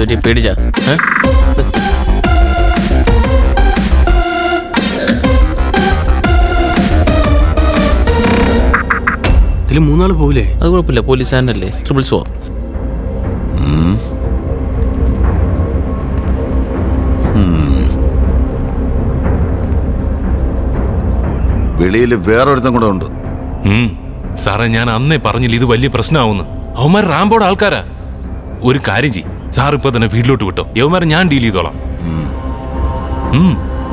പറ്റി പേടിച്ചാ ഏ? ഇതിൽ മൂന്നാള് പോവില്ലേ അത് കുഴപ്പമില്ല പോലീസ് ആനല്ലേ ട്രിപ്പിൾസ് പോവാം വെളിയിൽ വേറൊരുത്തം കൂടെ ഉണ്ട് ഉം. സാറേ ഞാൻ അന്നേ പറഞ്ഞില്ല ഇത് വലിയ പ്രശ്നമാവുന്നു അവന്മാർ റാംബോടെ ആൾക്കാരാ ഒരു കാര്യം ചെയ് സാർ ഇപ്പൊ തന്നെ വീട്ടിലോട്ട് വിട്ടോ യവന്മാരെ ഞാൻ ഡീൽ ചെയ്തോളാം ഉം.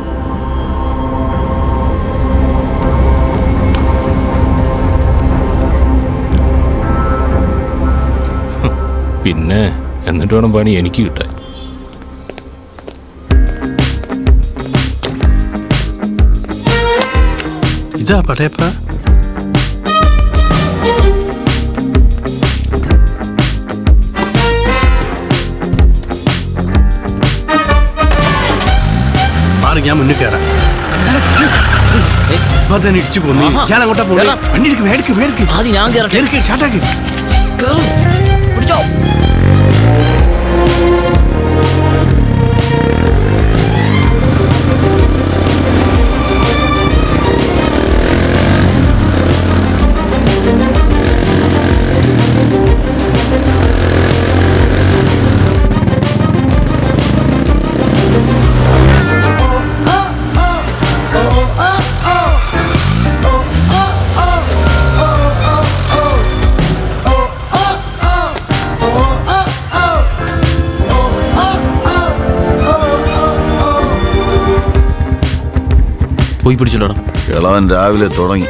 ഹ്, പിന്നെ എന്നിട്ട് വേണം പണി എനിക്ക് കിട്ടാൻ ഇതാ പടയപ്പ മാറി ഞാൻ മുന്നിൽ കയറാം ഇപ്പൊ തന്നെ ഇടിച്ചു പോന്നു ആഹാ. ഞാൻ അങ്ങോട്ടാ പോണേ കേറാം. വണ്ടി എടുക്ക് മേടിക്ക് മേടിക്ക് ആദ്യം ഞാൻ കയറട്ടെ കേറിക്ക് ഷാട്ടാക്ക് കേറ്. പിടിച്ചോ പോയി പിടിച്ചിട്ടോടാ ഇളവൻ രാവിലെ തുടങ്ങി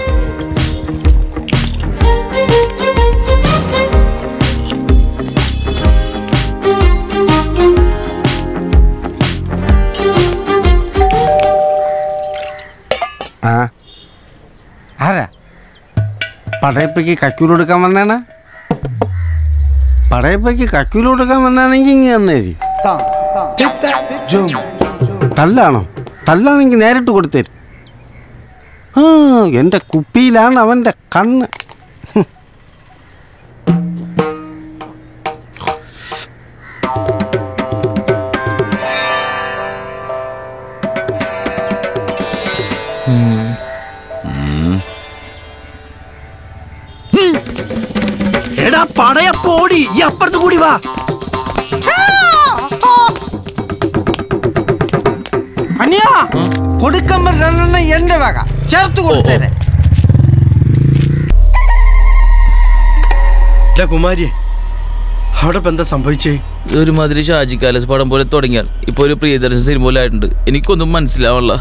ആ ആരാ പടയപ്പയ്ക്ക് കക്കൂല് കൊടുക്കാൻ വന്നാണ് പടയപ്പയ്ക്ക് കക്കൂല് കൊടുക്കാൻ വന്നാണെങ്കിൽ ഇങ്ങനെ തന്നേരി തല്ലാണോ തല്ലാണെങ്കിൽ നേരിട്ട് കൊടുത്തേരും ആ എൻ്റെ കുപ്പിയിലാണ് അവൻ്റെ കണ്ണ് ഹും. എടാ പടയപ്പോടി ഈ അപ്പുറത്ത് കൂടി വാ അനിയാ കൊടുക്കുമ്പോൾ രണ്ടെണ്ണം എൻ്റെ വക ചേർത്ത് കൊടുത്തേരെ എടാ കുമാരി അവിടെ ഇപ്പൊ എന്താ സംഭവിച്ചേ ഒരുമാതിരി ഷാജി കാലസ് പടം പോലെ തുടങ്ങിയാൽ ഇപ്പൊ ഒരു പ്രിയദർശൻ സിനിമ പോലെ ആയിട്ടുണ്ട് എനിക്കൊന്നും മനസ്സിലാവല്ല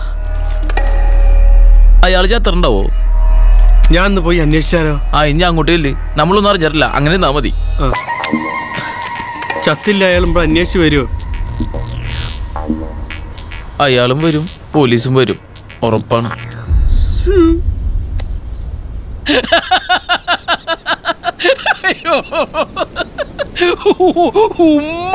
അയാൾ ചത്തറുണ്ടാവോ ഞാൻ ഒന്ന് പോയി അന്വേഷിച്ചാലോ ആ ഇനി അങ്ങോട്ടേ ഇല്ലേ നമ്മളൊന്നും അറിഞ്ഞിട്ടില്ല അങ്ങനെ നിന്നാ മതി ആ. ചത്തില്ല അയാൾ ഇവിടെ അന്വേഷിച്ച് വരുമോ അയാളും വരും പോലീസും വരും ഉറപ്പാണ് അയ്യോ. ഉമ്മ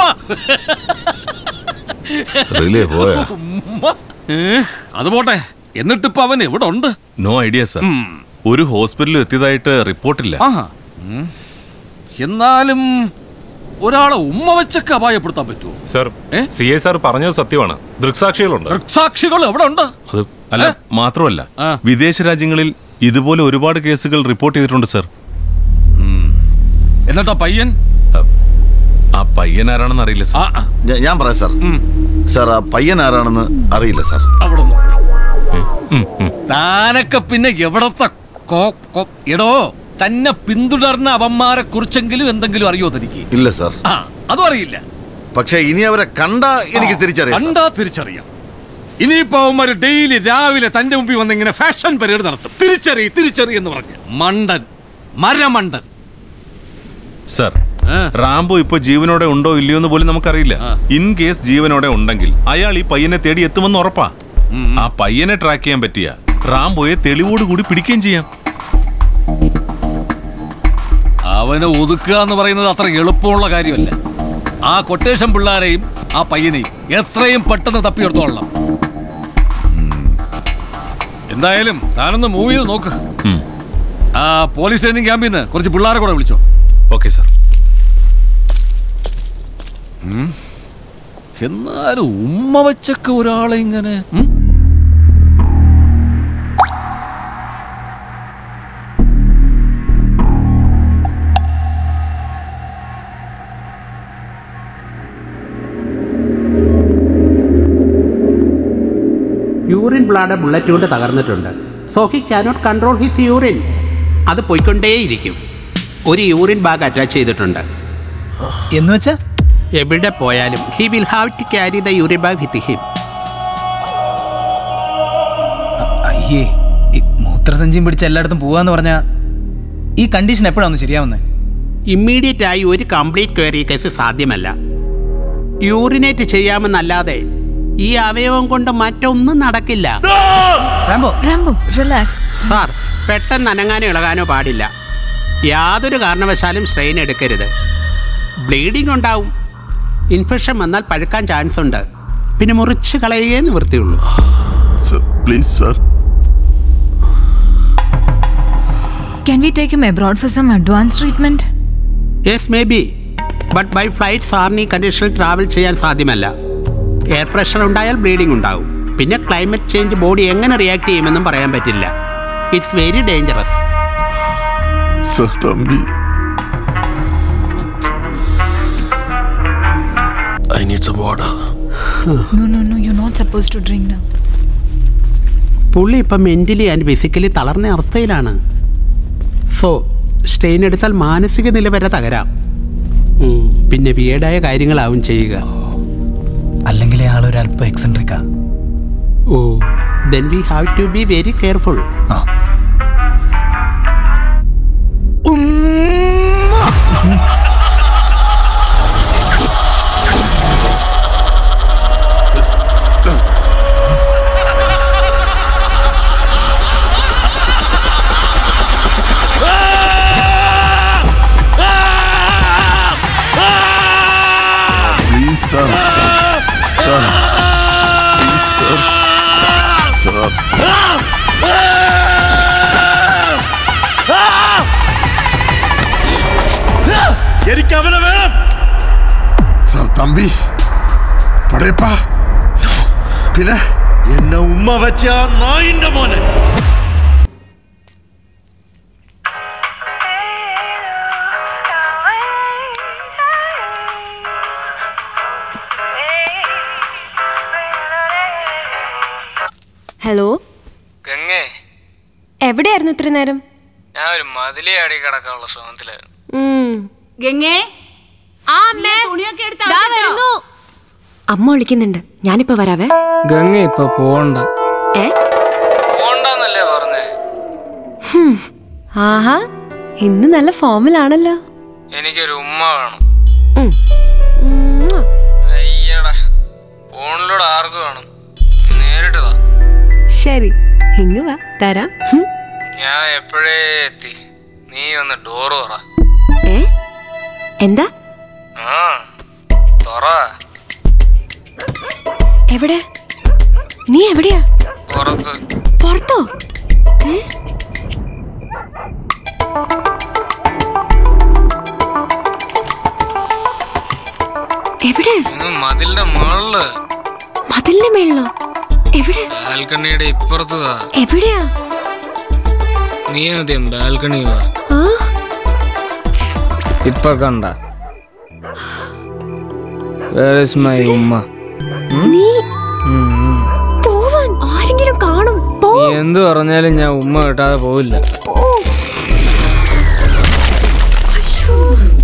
റിലേ പോയാ അത് പോട്ടെ എന്നിട്ടിപ്പോ അവൻ എവിടെ ഉണ്ട് നോ ഐഡിയ സർ ഒരു ഹോസ്പിറ്റലിൽ എത്തിയതായിട്ട് റിപ്പോർട്ടില്ല ആഹാ ഉം. എന്നാലും ഒരാളെ ഉമ്മ വെച്ചൊക്കെ അപായപ്പെടുത്താൻ പറ്റുമോ സർ ഏ? സി എ സാർ പറഞ്ഞത് സത്യമാണ് ദൃക്സാക്ഷികളുണ്ട് ദൃക്സാക്ഷികൾ എവിടെ ഉണ്ട് അത് അല്ല മാത്രമല്ല ആ. വിദേശ രാജ്യങ്ങളിൽ ഇതുപോലെ ഒരുപാട് കേസുകൾ റിപ്പോർട്ട് ചെയ്തിട്ടുണ്ട് സർ എന്നിട്ടാ പയ്യൻ ആ പയ്യൻ ആരാണെന്ന് അറിയില്ല ആ സർ ആ, ഞാ- ഞാൻ പറയാം സാർ സാർ ആ പയ്യൻ ആരാണെന്ന് അറിയില്ല സാർ അവിടെ നിന്ന് ഉം, ഉം. താനൊക്കെ പിന്നെ എവിടത്തെ കോ- കോ- എടോ തന്നെ പിന്തുടർന്ന അവന്മാരെ കുറിച്ചെങ്കിലും എന്തെങ്കിലും അറിയോ തനിക്ക് ഇല്ല സാർ ആ അതും അറിയില്ല പക്ഷെ ഇനി അവരെ കണ്ട എനിക്ക് തിരിച്ചറിയാം സാർ. കണ്ടാ തിരിച്ചറിയാം ഇനിയിപ്പോ അവന്മാര് ഡെയിലി രാവിലെ തന്റെ മുമ്പിൽ വന്ന് ഇങ്ങനെ ഫാഷൻ പരേഡ് നടത്തും തിരിച്ചറി തിരിച്ചറി എന്ന് പറഞ്ഞ് മണ്ടൻ മരമണ്ടൻ സർ ആ. റാംബോ ഇപ്പൊ ജീവനോടെ ഉണ്ടോ ഇല്ലയോ എന്ന് പോലും നമുക്കറിയില്ല ആ. ഇൻ കേസ് ജീവനോടെ ഉണ്ടെങ്കിൽ അയാൾ ഈ പയ്യനെ തേടി എത്തുമെന്ന് ഉറപ്പാ ആ പയ്യനെ ട്രാക്ക് ചെയ്യാൻ പറ്റിയ റാംബോയെ തെളിവോടുകൂടി പിടിക്കുകയും ചെയ്യാം അവനെ ഒതുക്കുക എന്ന് പറയുന്നത് അത്ര എളുപ്പമുള്ള കാര്യമല്ല ആ കൊട്ടേഷൻ പിള്ളാരെയും ആ പയ്യനെയും എത്രയും പെട്ടെന്ന് തപ്പിയെടുത്തോളണം എന്തായാലും താനൊന്ന് മൂവ് ചെയ്ത് നോക്ക് ഉം. ആ പോലീസ് ട്രെയിനിങ് ക്യാമ്പിൽ നിന്ന് കുറച്ച് പിള്ളേരെ കൂടെ വിളിച്ചോ ഓക്കെ സർ എന്നാലും ഉമ്മ വെച്ചൊക്കെ ഒരാളെ ഇങ്ങനെ ഉം? യൂറിൻ ബ്ലാഡർ ബുള്ളറ്റ് കൊണ്ട് തകർന്നിട്ടുണ്ട് so he cannot control his urine അത് പോയിക്കൊണ്ടേയിരിക്കും ഒരു യൂറിൻ ബാഗ് അറ്റാച്ച് ചെയ്തിട്ടുണ്ട് എന്ന് വെച്ചാ എവിടെ പോയാലും he will have to carry the urine bag with him അയ്യേ ഈ മൂത്രസഞ്ചിയും പിടിച്ച് എല്ലായിടത്തും പോവാന്ന് പറഞ്ഞാ ഈ കണ്ടീഷൻ എപ്പോഴാണ് ശരിയാവുന്നത് ഇമ്മീഡിയറ്റ് ആയി ഒരു കംപ്ലീറ്റ് ക്വയറി കേസ് സാധ്യമല്ല യൂറിനേറ്റ് ചെയ്യാമെന്നല്ലാതെ ഈ അവയവം കൊണ്ട് മറ്റൊന്നും നടക്കില്ല റാംബോ റാംബോ റിലാക്സ് സാർ പെട്ടെന്ന് അനങ്ങാനോ ഇളകാനോ പാടില്ല യാതൊരു കാരണവശാലും സ്ട്രെയിൻ എടുക്കരുത് ബ്ലീഡിംഗ് ഉണ്ടാവും ഇൻഫെക്ഷൻ വന്നാൽ പഴുക്കാൻ ചാൻസ് ഉണ്ട് പിന്നെ മുറിച്ച് കളയുകയേ നിവൃത്തിയുള്ളൂ sir please sir Can we take him abroad for some advanced treatment? Yes may be but by flight സാറിന് ഈ കണ്ടീഷനിൽ ട്രാവൽ ചെയ്യാൻ സാധ്യമല്ല എയർ പ്രഷർ ഉണ്ടായാൽ ബ്ലീഡിംഗ് ഉണ്ടാവും പിന്നെ ക്ലൈമറ്റ് ചേഞ്ച് ബോഡി എങ്ങനെ റിയാക്ട് ചെയ്യുമെന്നും പറയാൻ പറ്റില്ല it's very dangerous sir Thampi I need some water No, no, no, you're not supposed to drink now. പുള്ളി ഇപ്പം മെൻ്റലി ആൻഡ് ഫിസിക്കലി തളർന്ന അവസ്ഥയിലാണ് സോ സ്ട്രെയിൻ എടുത്താൽ മാനസിക നില വരെ തകരാം ഉം, പിന്നെ വിയേഡായ കാര്യങ്ങളാവും ചെയ്യുക അല്ലെങ്കിൽ ആൾ ഒരു അല്പം എക്സെൻട്രിക്കാ oh then we have to be very careful ആ please sir sir please sir sir എനിക്ക് അവനെ വേണം സർ തമ്പി പടയപ്പാ പിന്നെ എന്നെ ഉമ്മ വെച്ച ആ നായിന്റെ മോനെ ഹലോ ഗംഗേ എവിടെയായിരുന്നു ഇത്ര നേരം ഞാൻ ഒരു മതിലി അടി കിടക്കാനുള്ള ശ്രമത്തിലായിരുന്നു ഗംഗേ ആ അമ്മേ ദാ വരുന്നു അമ്മ വിളിക്കുന്നുണ്ട് ഞാനിപ്പോ വരാവേ ഗംഗ ഇപ്പൊ പോണ്ട ഏ പോണ്ടെന്നല്ലേ പറഞ്ഞേ ആഹാ ഇന്ന് നല്ല ഫോമിലാണല്ലോ എനിക്കൊരു ഉമ്മ വേണം ഉം. ഉം. അയ്യടാ ഫോണിലൂടെ ആർക്ക് വേണം നേരിട്ട് താ ശരി ഇങ്ങ് വാ തരാം ഹും. ഞാൻ എപ്പോഴേ എത്തി നീ ഒന്ന് ഡോറ് തുറ ഏ എന്താ ആ തുറ എവിടെ നീ എവിടെയാ പുറത്ത് പുറത്തോ ഏ? എവിടെ ഇന്ന് മതിലിന്റെ മുകളില് മതിലിന്റെ മേളിലോ എവിടെ ബാൽക്കണിയുടെ ഇപ്പുറത്ത് താ എവിടെയാ നീ ആദ്യം ബാൽക്കണി വാ ആ ഇപ്പൊ കണ്ട വേർ ഇസ് മൈ ഉമ്മ നീ ഉം, ഉം. പോവാൻ ആരെങ്കിലും കാണും പോ നീ എന്ത് പറഞ്ഞാലും ഞാൻ ഉമ്മ കിട്ടാതെ പോവില്ല പോ അയ്യോ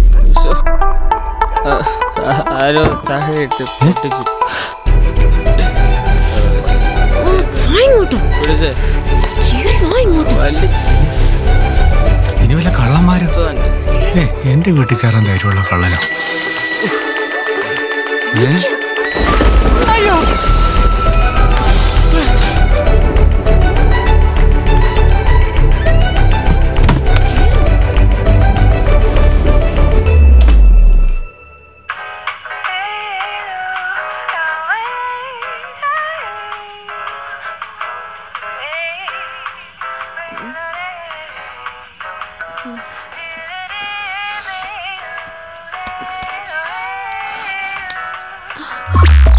ആ- ആ- ആരോ താഴെയിട്ട് പൊട്ടിച്ചു വാ ഇങ്ങോട്ട് പിടിച്ചേ കേറി വാ ഇങ്ങോട്ട് വലിയ ഇനി വല്ല കള്ളന്മാരും തന്നെ ഏ എന്റെ വീട്ടിൽ കയറാൻ ധൈര്യമുള്ള കള്ളനോ ഏ ആ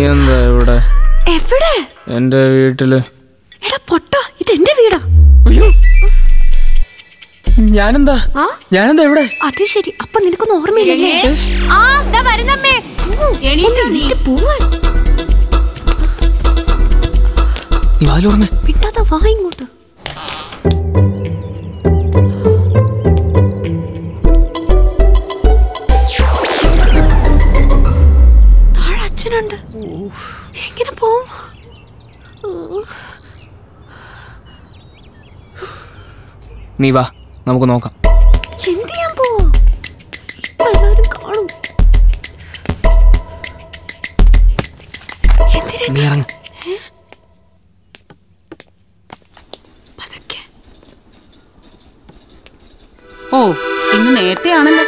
എന്താ ഇവിടെ എവിടെ എന്റെ വീട്ടില് എടാ പൊട്ട ഇത് എന്റെ വീടാ ഞാനെന്താ ഞാനെന്താ ഇവിടെ അത് ശരി അപ്പൊ നിനക്കൊന്നും ഓർമ്മയില്ലല്ലേ ആ ദാ വരുന്നമ്മേ പോവാൻ നീ വാതിൽ തുറന്നേ വിട്ടാതെ വാ ഇങ്ങോട്ട് താഴെ അച്ഛനുണ്ട് എങ്ങനെ പോവും നീ വാ നമുക്ക് നോക്കാം എന്ത് ചെയ്യാൻ പോവാ ഇപ്പൊ എല്ലാവരും കാണും നീ ഇറങ്ങ ഓ ഇന്ന് നേരത്തെ ആണല്ലോ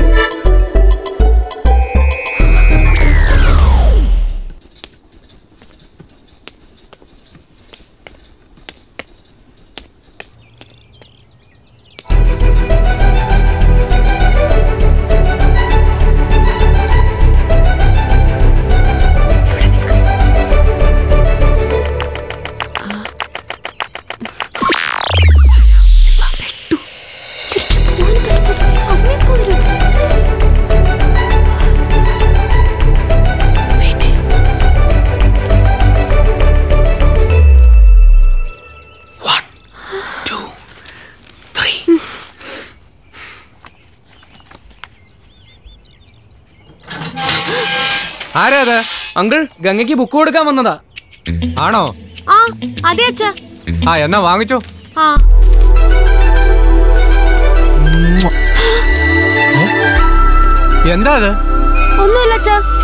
ആരാ അത് അങ്കിൾ ഗംഗയ്ക്ക് ബുക്ക് കൊടുക്കാൻ വന്നതാ ആണോ ആ അതെ അച്ഛാ ആ എന്നാ വാങ്ങിച്ചോ ആ എന്താ അത് ഒന്നുമില്ല അച്ഛാ